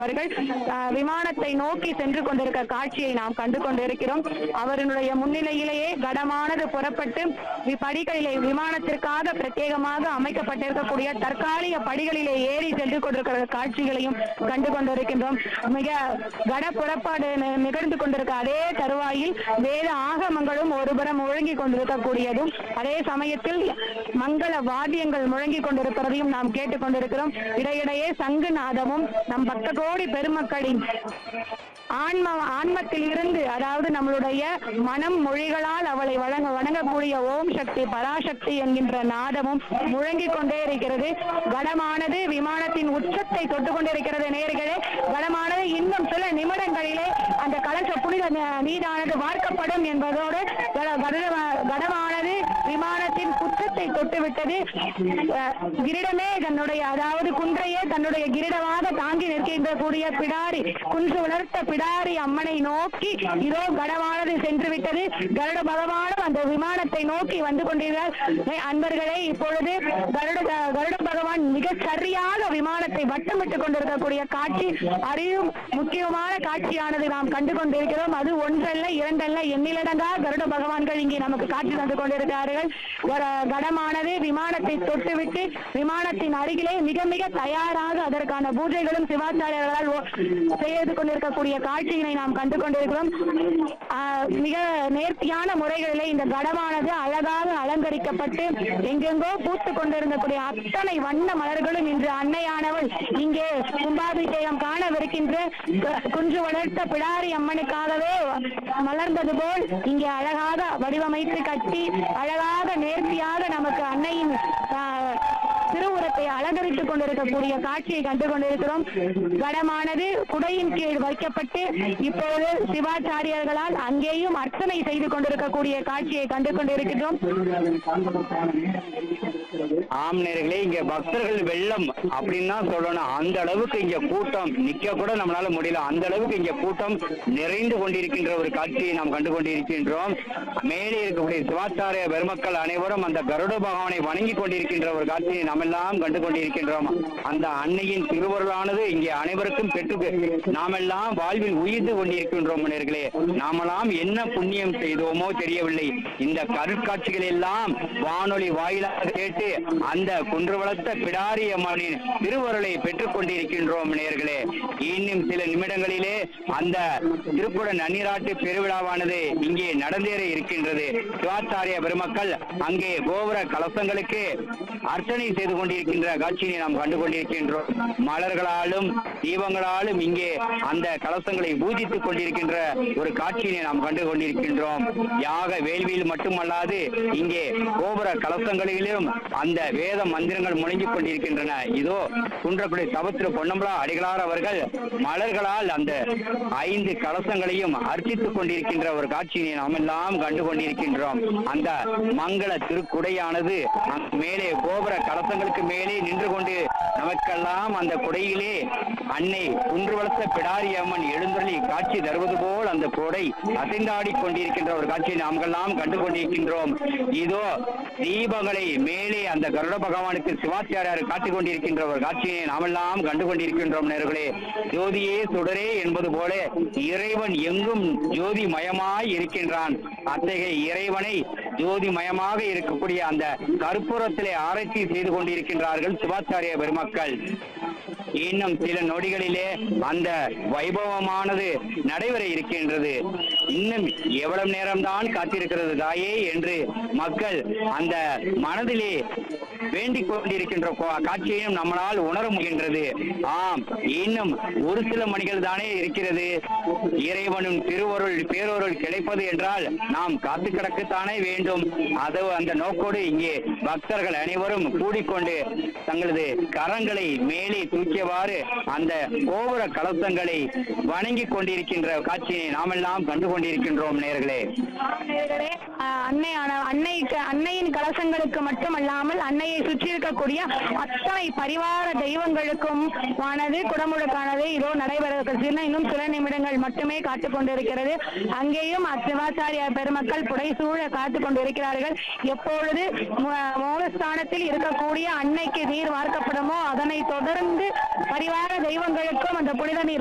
அவர்கள் அஹ், விமானத்தை நோக்கி சென்று கொண்டிருக்க காட்சியை நாம் கண்டு கொண்டிருக்கிறோம் அவர்களுடைய முன்னிலையிலேயே கடமானது புறப்பட்டு வி- படிகளிலே விமானத்திற்காக பிரத்யேகமாக அமைக்கப்பட்டிருக்கக்கூடிய தற்காலிக படிகளிலே ஏறி சென்று கொண்டிருக்கிற காட்சிகளையும் கண்டு கொண்டிருக்கின்றோம் மிக கட புறப்பாடு நி- நிகழ்ந்து கொண்டிருக்க அதே தருவாயில் வேத ஆகமங்களும் ஒருபுறம் முழங்கிக் கொண்டிருக்கக்கூடியதும் அதே சமயத்தில் மங்கள வாத்தியங்கள் முழங்கிக் கொண்டிருக்கிறதையும் நாம் கேட்டுக் கொண்டிருக்கிறோம் இடையிடையே சங்கு நாதமும் நம் பக்த கோடி பெருமக்களின் ஆன்ம ஆன்மத்தில் இருந்து அதாவது நம்மளுடைய மனம் மொழிகளால் அவளை வழங்க வணங்கக்கூடிய ஓம் சக்தி பராசக்தி என்கின்ற நாதமும் முழங்கிக் கொண்டே இருக்கிறது கடமானது விமானத்தின் உச்சத்தை தொட்டு கொண்டிருக்கிறது நேர்களே கடமானது இன்னும் சில நிமிடங்களிலே அந்த கலச புனித ந- நீரானது வார்க்கப்படும் என்பதோடு கட- கருட- கடமானது விமானத்தின் உச்சத்தை தொட்டு விட்டது அஹ், கிரீடமே தன்னுடைய அதாவது குன்றையே தன்னுடைய கிரீடமாக தாங்கி நிற்கின்ற கூடிய பிடாரி குன்று உலர்த்த பிடாரி அம்மனை நோக்கி இதோ கடமானது சென்று விட்டது கருட பகவானும் அந்த விமானத்தை நோக்கி வந்து கொண்டிருக்கிறார் ஏ, அன்பர்களே இப்பொழுது கருட கருட பகவான் மிக சரியாக விமானத்தை வட்டமிட்டுக் கொண்டிருக்கக்கூடிய காட்சி அறியும் முக்கியமான காட்சியானது நாம் கண்டு கொண்டிருக்கிறோம் அது ஒன்றல்ல இரண்டல்ல எண்ணிலடங்கா கருட பகவான்கள் இங்கே நமக்கு காட்சி தந்து கொண்டிருக்கிறார்கள் ஒரு கடமானது விமானத்தை தொட்டுவிட்டு விமானத்தின் அருகிலே மிக மிக தயாராக அதற்கான பூஜைகளும் சிவாச்சாரியர்களால் ஓ- செய்து கொண்டிருக்கக்கூடிய காட்சியினை நாம் கண்டு கொண்டிருக்கிறோம் ஆஹ், மிக நேர்த்தியான முறைகளிலே இந்த கடமானது அழகாக அலங்கரிக்கப்பட்டு எங்கெங்கோ பூத்து கொண்டிருந்தக்கூடிய அத்தனை வண்ண மலர்களும் இன்று அன்னையானவள் இங்கே கும்பாபிஷேகம் காணவிருக்கின்ற கு- குன்று வளர்த்த பிடாரி அம்மனுக்காகவே மலர்ந்தது போல் இங்கே அழகாக வடிவமைத்து கட்டி அழகாக நேர்த்தியாக நமக்கு அன்னையின் ஆஹ், திருவுரத்தை அலங்கரித்துக் கொண்டிருக்கக்கூடிய காட்சியை கண்டு கொண்டிருக்கிறோம் கடமானது குடையின் கீழ் வைக்கப்பட்டு இப்போது சிவாச்சாரியர்களால் அங்கேயும் அர்ச்சனை செய்து கொண்டிருக்கக்கூடிய காட்சியை கண்டு கொண்டிருக்கிறோம் ஆம் நேர்களே இங்க பக்தர்கள் வெள்ளம் அப்படின்னு தான் சொல்லணும் அந்த அளவுக்கு இங்க கூட்டம் நிக்க கூட நம்மளால முடியல அந்த அளவுக்கு இங்க கூட்டம் நிறைந்து கொண்டிருக்கின்ற ஒரு காட்சியை நாம் கண்டு கொண்டிருக்கின்றோம் மேலே இருக்கக்கூடிய சிவாச்சாரிய பெருமக்கள் அனைவரும் அந்த கருட பகவானை வணங்கி கொண்டிருக்கின்ற ஒரு காட்சியை நாம் எல்லாம் கண்டு கொண்டிருக்கின்றோம் அந்த அன்னையின் திருவருளானது இங்கே அனைவருக்கும் பெற்று நாமெல்லாம் வாழ்வில் உயிர்ந்து கொண்டிருக்கின்றோம் நேர்களே நாமெல்லாம் என்ன புண்ணியம் செய்தோமோ தெரியவில்லை இந்த கருட்காட்சிகள் எல்லாம் வானொலி வாயிலாக கேட்டு அந்த குன்று வளர்த்த பிடாரி அம்மனின் திருவருளை பெற்றுக் கொண்டிருக்கின்றோம் நேர்களே இன்னும் சில நிமிடங்களிலே அந்த திருக்குட நன்னீராட்டு பெருவிழாவானது இங்கே நடந்தேற இருக்கின்றது சிவாச்சாரிய பெருமக்கள் அங்கே கோபுர கலசங்களுக்கு அர்ச்சனை செய்து கொண்டிருக்கின்ற காட்சியை நாம் கண்டு கொண்டிருக்கின்றோம் மலர்களாலும் தீபங்களாலும் இங்கே அந்த கலசங்களை பூஜித்துக் கொண்டிருக்கின்ற ஒரு காட்சியினை நாம் கண்டு கொண்டிருக்கின்றோம் யாக வேள்வியில் மட்டுமல்லாது இங்கே கோபுர கலசங்களிலும் அந்த வேத மந்திரங்கள் முழங்கிக் கொண்டிருக்கின்றன இதோ குன்றக்குடி சபத்திர பொன்னம்பலா அடிகளார் அவர்கள் மலர்களால் அந்த ஐந்து கலசங்களையும் அர்ச்சித்துக் கொண்டிருக்கின்ற ஒரு காட்சியினை நாம் எல்லாம் கண்டு கொண்டிருக்கின்றோம் அந்த மங்கள திருக்குடையானது அங்கு மேலே கோபுர கலசங்களுக்கு மேலே நின்று கொண்டு நமக்கெல்லாம் அந்த குடையிலே அன்னை குன்று வளர்த்த பிடாரி அம்மன் எழுந்தருளி காட்சி தருவது போல் அந்த குடை அசைந்தாடி கொண்டிருக்கின்ற ஒரு காட்சியை நாமெல்லாம் கண்டு கொண்டிருக்கின்றோம் இதோ தீபங்களை மேலே அந்த கருட பகவானுக்கு சிவாச்சாரியார் காட்டிக் கொண்டிருக்கின்ற ஒரு காட்சியை நாமெல்லாம் கண்டு கொண்டிருக்கின்றோம் நேர்களே ஜோதியே சுடரே என்பது போல இறைவன் எங்கும் ஜோதி மயமாய் இருக்கின்றான் அத்தகைய இறைவனை ஜோதி மயமாக இருக்கக்கூடிய அந்த கற்பூரத்திலே ஆராய்ச்சி செய்து கொண்டிருக்கின்றார்கள் சிவாச்சாரிய பெருமக்கள் இன்னும் சில நொடிகளிலே அந்த வைபவமானது நடைபெற இருக்கின்றது இன்னும் எவ்வளவு நேரம்தான் காத்திருக்கிறது தாயே என்று மக்கள் அந்த மனதிலே வேண்டிக் கொண்டிருக்கின்ற கோ- காட்சியையும் நம்மளால் உணர முடிகின்றது ஆம் இன்னும் ஒரு சில மணிகள் தானே இருக்கிறது இறைவனும் திருவருள் பேரொருள் கிடைப்பது என்றால் நாம் காத்து கிடக்கத்தானே வேண்டும் அது அந்த நோக்கோடு இங்கே பக்தர்கள் அனைவரும் கூடிக்கொண்டு தங்களது கரங்களை மேலே தூக்கியவாறு அந்த கோபுர கலசங்களை வணங்கிக் கொண்டிருக்கின்ற காட்சியை நாமெல்லாம் கண்டு கொண்டிருக்கின்றோம் நேர்களே நேயர்களே, ஆஹ், அன்னை ஆன- அன்னைக்கு அன்னையின் கலசங்களுக்கு மட்டுமல்லாமல் அன்னையை அன்னையை சுற்றி இருக்கக்கூடிய அத்தனை பரிவார தெய்வங்களுக்கும் ஆனது குடமுழுக்கானது இதோ நடைபெற சின்ன இன்னும் சில நிமிடங்கள் மட்டுமே காத்துக் கொண்டிருக்கிறது அங்கேயும் சிவாச்சாரிய பெருமக்கள் புடைசூழ காத்துக் கொண்டிருக்கிறார்கள் எப்பொழுது மு- மூலஸ்தானத்தில் இருக்கக்கூடிய அன்னைக்கு நீர் வார்க்கப்படுமோ அதனை தொடர்ந்து பரிவார தெய்வங்களுக்கும் அந்த புனித நீர்